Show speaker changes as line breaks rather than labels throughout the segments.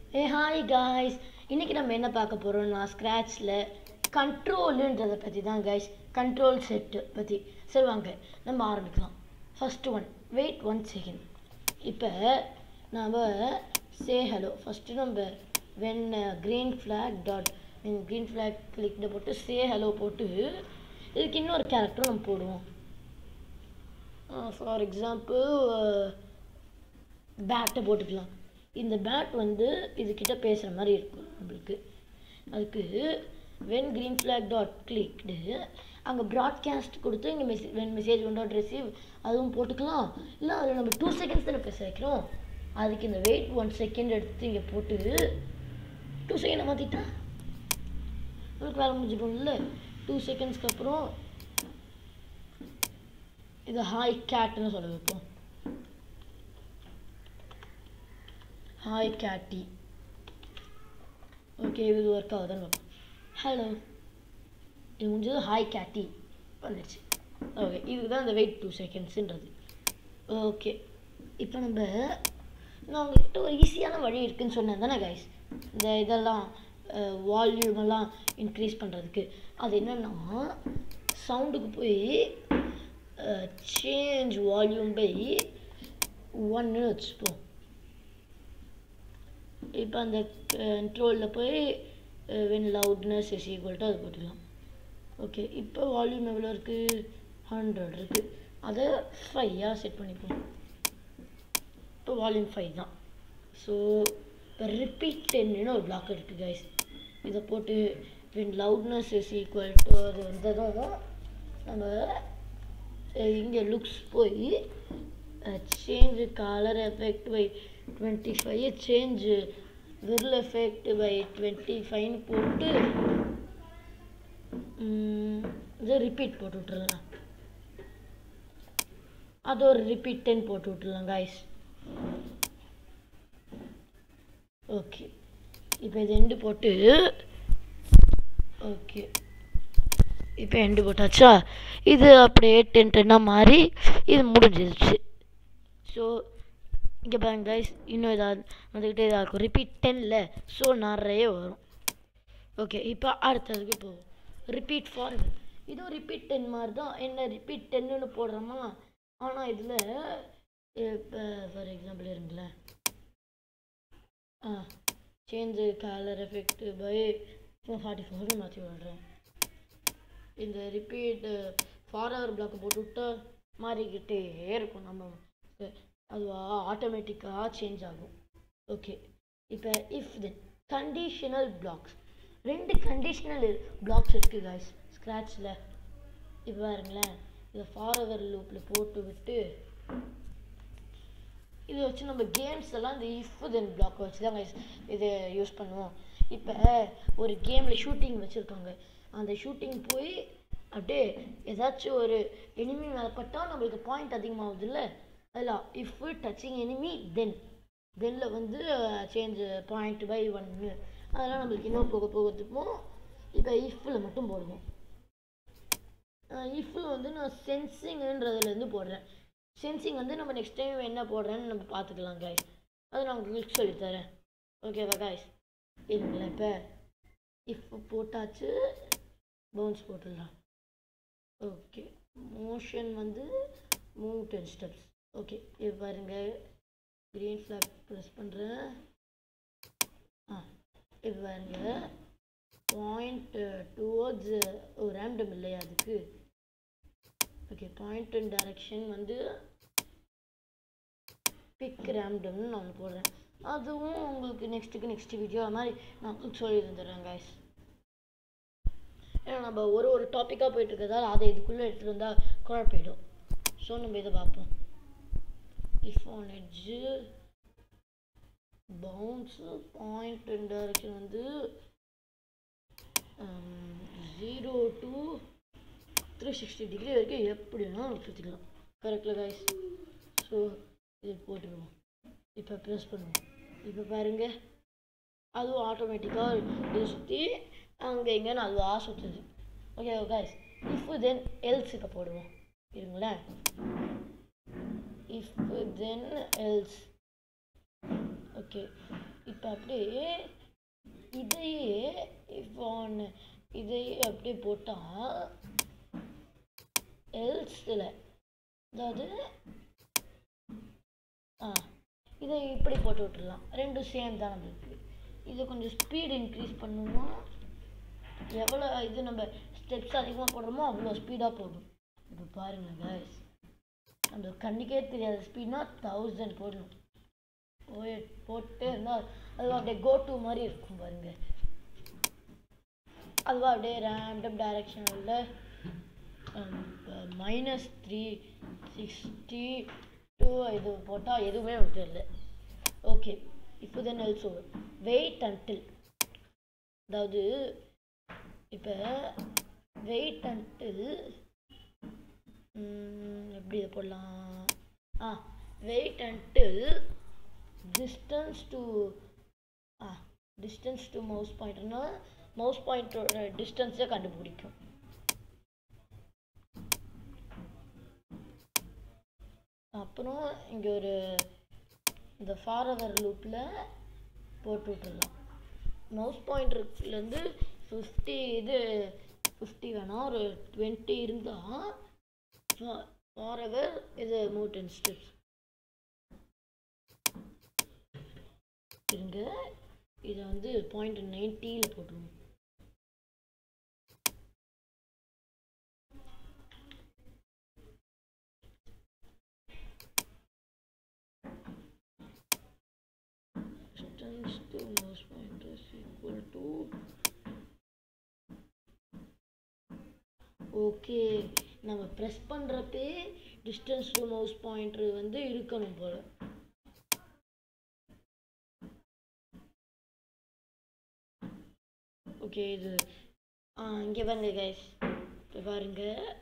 ஏ hi guys இன்னைக்கு நம்ம என்ன பார்க்க போகிறோம்னா ஸ்க்ராட்சில் கண்ட்ரோலுன்றதை பற்றி தான் கைஸ் கண்ட்ரோல் செட்டு பற்றி சரி வாங்க நம்ம ஆரம்பிக்கலாம் first one wait one second இப்போ நாம் சே ஹலோ ஃபஸ்ட்டு நம்ம when green flag dot when green flag கிளிக்கில் போட்டு சே ஹலோ போட்டு இதுக்கு இன்னொரு கேரக்டரும் நம்ம போடுவோம் ஃபார் எக்ஸாம்பிள் பேட்டை போட்டுக்கலாம் இந்த பேட் வந்து இதுக்கிட்ட பேசுகிற மாதிரி இருக்கும் நம்மளுக்கு அதுக்கு when green flag dot clicked அங்கே ப்ராட்காஸ்ட் கொடுத்து இங்கே message when message one dot receive அதுவும் போட்டுக்கலாம் இல்லை அதில் நம்ம டூ செகண்ட்ஸ் தானே பேச வைக்கிறோம் அதுக்கு இந்த வெயிட் ஒன் செகண்ட் எடுத்து இங்கே போட்டு டூ செகண்டை மாற்றிட்டா உங்களுக்கு வேலை முடிஞ்சிடும்ல டூ செகண்ட்ஸ்க்கு அப்புறம் இது ஹாய் கேட்னு சொல்ல வைப்போம் ஹாய் கேட்டி ஓகே இது ஒர்க் ஆகுதுன்னு பார்ப்போம் ஹலோ இது முடிஞ்சது ஹாய் கேட்டி வந்துடுச்சு ஓகே இதுக்கு தான் இந்த வெயிட் டூ செகண்ட்ஸுன்றது ஓகே இப்போ நம்ம நான் உங்ககிட்ட ஒரு ஈஸியான வழி இருக்குன்னு சொன்னேன் தானே கைஸ் இந்த இதெல்லாம் வால்யூம் எல்லாம் இன்க்ரீஸ் பண்ணுறதுக்கு அது என்னென்னா சவுண்டுக்கு போய் சேஞ்ச் வால்யூம் பை ஒன்னு வச்சுப்போம் இப்போ அந்த கண்ட்ரோலில் போய் when loudness is equal to அது போட்டுக்கலாம் ஓகே இப்போ வால்யூம் எவ்வளோ இருக்குது ஹண்ட்ரட் இருக்குது அதை ஃபையாக செட் பண்ணிப்போம் இப்போ வால்யூம் ஃபைவ் தான் ஸோ இப்போ ரிப்பீட் டென்னு ஒரு பிளாக் இருக்குது கைஸ் இதை போட்டு when loudness is equal to அது வந்ததும் நம்ம இங்கே லுக்ஸ் போய் change colour effect by twenty five change விரல் எஃபெக்ட் பை டுவெண்ட்டி ஃபைவ்னு போட்டு இதை ரிப்பீட் போட்டு விட்ருலாம் அது ஒரு ரிப்பீட் டென் போட்டு விட்ருலாம் காய்ஸ் ஓகே இப்போ இது எண்டு போட்டு ஓகே இப்போ எண்டு போட்டாச்சா இது அப்படியே டென் டென்னாக மாறி இது முடிஞ்சிருச்சு ஸோ இங்கே பாருங்க கைஸ் இன்னும் ஏதாவது வந்துக்கிட்டே தான் இருக்கும் ரிப்பீட் டென்னில் ஸோ நிறைய வரும் ஓகே இப்போ அடுத்ததுக்கு போவோம் ரிப்பீட் ஃபார்வர்ட் இதுவும் ரிப்பீட் டென் மாதிரி தான் என்ன ரிப்பீட் டென்னுன்னு போடுறோமா ஆனால் இதில் இப்போ ஃபார் எக்ஸாம்பிள் இருங்களேன் ஆ change colour effect by forty ஃபோர்னு மாற்றி விடுறேன் இந்த ரிப்பீட் ஃபார்வர் பிளாக் போட்டு விட்டா மாறிக்கிட்டே இருக்கும் நம்ம அதுவாக ஆட்டோமேட்டிக்காக சேஞ்ச் ஆகும் ஓகே இப்போ இஃப் தென் கண்டிஷனல் பிளாக்ஸ் ரெண்டு கண்டிஷனல் பிளாக்ஸ் இருக்குது காய்ஸ் ஸ்க்ராட்சில் இப்போ பாருங்களேன் இதை ஃபார்வர் லூப்பில் போட்டு விட்டு இதை வச்சு நம்ம கேம்ஸ் எல்லாம் இந்த இஃப் தென் பிளாக் வச்சு தான் கைஸ் இதை யூஸ் பண்ணுவோம் இப்போ ஒரு கேமில் ஷூட்டிங் வச்சுருக்காங்க அந்த ஷூட்டிங் போய் அப்படியே ஏதாச்சும் ஒரு எனிமி மேலே பட்டால் நம்மளுக்கு பாயிண்ட் அதிகமாகுது இல்லை அதில் இஃப் டச்சிங் எனிமி தென் தென்னில் வந்து சேஞ்ச் பாயிண்ட் பை ஒன்னு அதெல்லாம் நம்மளுக்கு இன்னும் போக போகிறதுக்கும் இப்போ இஃப்பில் மட்டும் போடுவோம் இஃப்பில் வந்து நான் சென்சிங்ன்றதுலேருந்து போடுறேன் சென்சிங் வந்து நம்ம நெக்ஸ்ட் டைம் என்ன போடுறேன்னு நம்ம பார்த்துக்கலாம் காய்ஸ் அது நான் உங்களுக்கு சொல்லித்தரேன் ஓகேவா காய்ஸ் இருங்களேன் இப்போ இஃப் போட்டாச்சு பவுன்ஸ் போட்டுடலாம் ஓகே மோஷன் வந்து மூவ் டென் ஸ்டெப்ஸ் ஓகே இப்போ பாருங்க க்ரீன் ஃப்ளாக் ப்ரெஸ் பண்ணுறேன் ஆ இப்போ பாருங்க பாயிண்ட் டுவோர்ட்ஸ் ஒரு ரேண்டம் இல்லையா அதுக்கு ஓகே பாயிண்ட் அண்ட் டைரக்ஷன் வந்து பிக் ரேம்டம்னு நான் போடுறேன் அதுவும் உங்களுக்கு நெக்ஸ்ட்டுக்கு நெக்ஸ்ட் வீடியோ அது மாதிரி நான் உங்களுக்கு சொல்லி தந்துடுறேன் கைஸ் ஏன்னா நம்ம ஒரு ஒரு டாப்பிக்காக போயிட்டு இருக்கிறதால அதை இதுக்குள்ளே எடுத்துகிட்டு வந்தால் குழப்பிடும் ஸோ நம்ம இதை பார்ப்போம் if on edge bounce point and direction வந்து zero to three sixty degree வரைக்கும் எப்படி வேணாலும் சுற்றிக்கலாம் கரெக்டில் கைஸ் ஸோ இது போட்டுருவோம் இப்போ ப்ரெஸ் பண்ணுவோம் இப்போ பாருங்கள் அதுவும் ஆட்டோமேட்டிக்காக இது சுற்றி அங்கே இங்கேன்னு அதுவாக சுற்றுது ஓகே கைஸ் இஃப் தென் எல்ஸுக்கு போடுவோம் இருங்களேன் இஃப் தென் எல்ஸ் ஓகே இப்போ அப்படியே இதையே இப்போ ஒன்று இதையே அப்படியே போட்டால் எல்ஸில் அதாவது ஆ இதை இப்படி போட்டு விட்டுடலாம் ரெண்டும் சேம் தான் நம்மளுக்கு இதை கொஞ்சம் ஸ்பீடு இன்க்ரீஸ் பண்ணணும்னா எவ்வளோ இது நம்ம ஸ்டெப்ஸ் அதிகமாக போடுறோமோ அவ்வளோ ஸ்பீடாக போடும் இப்போ பாருங்க guys நம்ம கண்ணுக்கே தெரியாத ஸ்பீட்னா தௌசண்ட் போடணும் போய் போட்டே இருந்தால் அது அப்படியே கோ டு மாதிரி இருக்கும் பாருங்க அதுவா அப்படியே ரேண்டம் டைரக்ஷனில் மைனஸ் த்ரீ சிக்ஸ்டி டூ இது போட்டால் எதுவுமே நமக்கு இல்லை ஓகே இப்போ தென் ஆல்சோ வெயிட் அன்டில் அதாவது இப்போ வெயிட் அன்டில் எப்படி இதை போடலாம் ஆ வெயிட் அன்டில் டிஸ்டன்ஸ் டு ஆ டிஸ்டன்ஸ் டு மவுஸ் பாயிண்ட்னா மவுஸ் பாயிண்டோட டிஸ்டன்ஸை கண்டுபிடிக்கும் அப்புறம் இங்கே ஒரு இந்த ஃபாரவர் லூப்பில் போட்டு விட்டுடலாம் மவுஸ் பாயிண்டர்லேருந்து ஃபிஃப்டி இது ஃபிஃப்டி வேணாம் ஒரு டுவெண்ட்டி இருந்தால் ஃபாரவர் இது மூவ் டென் ஸ்டெப்ஸ் இருங்க இதை வந்து பாயிண்ட் நைன்ட்டியில் போட்டுருவோம் distance to mouse pointer is equal to okay நம்ம ப்ரெஸ் பண்ணுறப்பே டிஸ்டன்ஸ் டு மவுஸ் பாயிண்டர் வந்து இருக்கணும் போல் ஓகே இது ஆ இங்கே பாருங்க கைஸ் இப்போ பாருங்க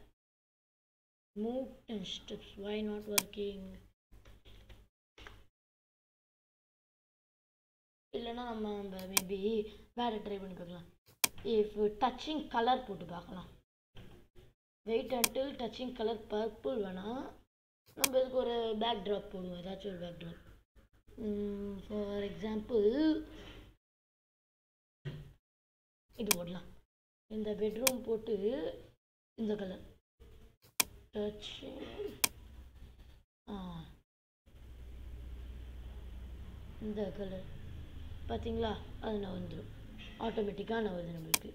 move and steps why not working இல்லைன்னா நம்ம நம்ம மேபி வேறு ட்ரை பண்ணி பார்க்கலாம் இஃப் டச்சிங் கலர் போட்டு பார்க்கலாம் wait until touching colour purple வேணால் நம்ம இதுக்கு ஒரு பேக் ட்ராப் போடுவோம் ஏதாச்சும் ஒரு பேக் ட்ராப் ஃபார் எக்ஸாம்பிள் இது போடலாம் இந்த பெட்ரூம் போட்டு இந்த கலர் டச்சிங் ஆ இந்த கலர் பார்த்தீங்களா அது நான் வந்துடும் ஆட்டோமேட்டிக்காக நான் வருது நம்மளுக்கு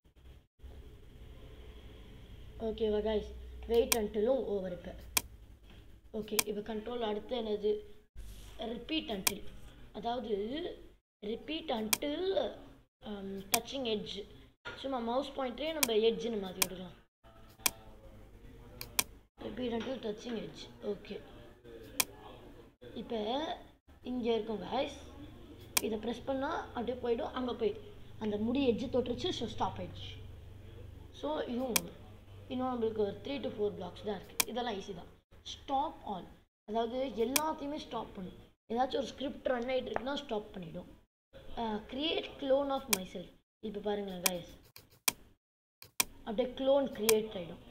ஓகேவா கைஸ் வெயிட் அன்டிலும் ஓவர் இப்போ ஓகே இப்போ கண்ட்ரோல் அடுத்து என்னது ரிப்பீட் அன்டில் அதாவது ரிப்பீட் அன்டில் டச்சிங் எட்ஜ் சும்மா மவுஸ் பாயிண்ட்டே நம்ம எட்ஜுன்னு மாற்றி விடலாம் repeat until touching edge okay இப்போ இங்கே இருக்கும் guys இதை ப்ரெஸ் பண்ணால் அப்படியே போயிடும் அங்கே போயிடும் அந்த முடி எட்ஜு தொட்டுருச்சு ஸோ ஸ்டாப் ஆயிடுச்சு ஸோ இதுவும் ஒன்று இன்னும் நம்மளுக்கு ஒரு த்ரீ டு ஃபோர் பிளாக்ஸ் தான் இருக்குது இதெல்லாம் ஈஸி தான் ஸ்டாப் ஆல் அதாவது எல்லாத்தையுமே ஸ்டாப் பண்ணும் ஏதாச்சும் ஒரு ஸ்கிரிப்ட் ரன் ஆகிட்டு இருக்குன்னா ஸ்டாப் பண்ணிடும் create clone of myself இப்போ பாருங்களேன் guys அப்படியே க்ளோன் க்ரியேட் ஆகிடும்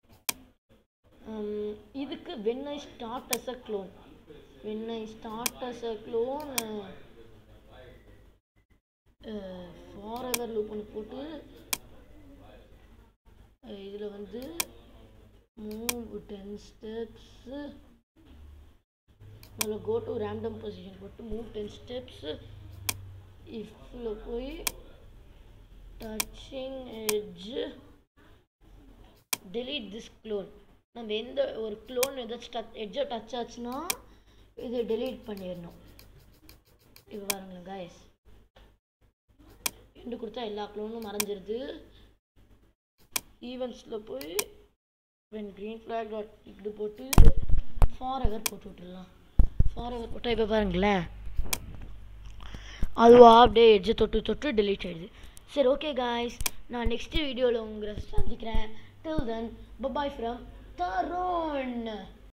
இதுக்கு when I start as a clone when I start as a clone forever loop ஒன்று போட்டு இதில் வந்து மூவ் டென் ஸ்டெப்ஸு முதல்ல கோ டு ரேண்டம் பொசிஷன் போட்டு மூவ் டென் ஸ்டெப்ஸு இஃப்பில் போய் touching edge delete this clone நம்ம எந்த ஒரு க்ளோன் ஏதாச்சும் டச் எட்ஜை டச் ஆச்சுன்னா இது delete பண்ணிடணும் இப்போ பாருங்களேன் guys எண்டு கொடுத்தா எல்லா க்ளோனும் மறைஞ்சிருது ஈவெண்ட்ஸில் போய் வென் க்ரீன் ஃப்ளாக் டாட் இப்படி போட்டு ஃபார் எவர் போட்டு விட்டுடலாம் ஃபார் எவர் போட்டால் இப்போ பாருங்களேன் அதுவா அப்படியே எட்ஜை தொட்டு தொட்டு delete ஆயிடுது சரி ஓகே காய்ஸ் நான் நெக்ஸ்ட் வீடியோவில் உங்களை சந்திக்கிறேன் till then bye bye from Tarun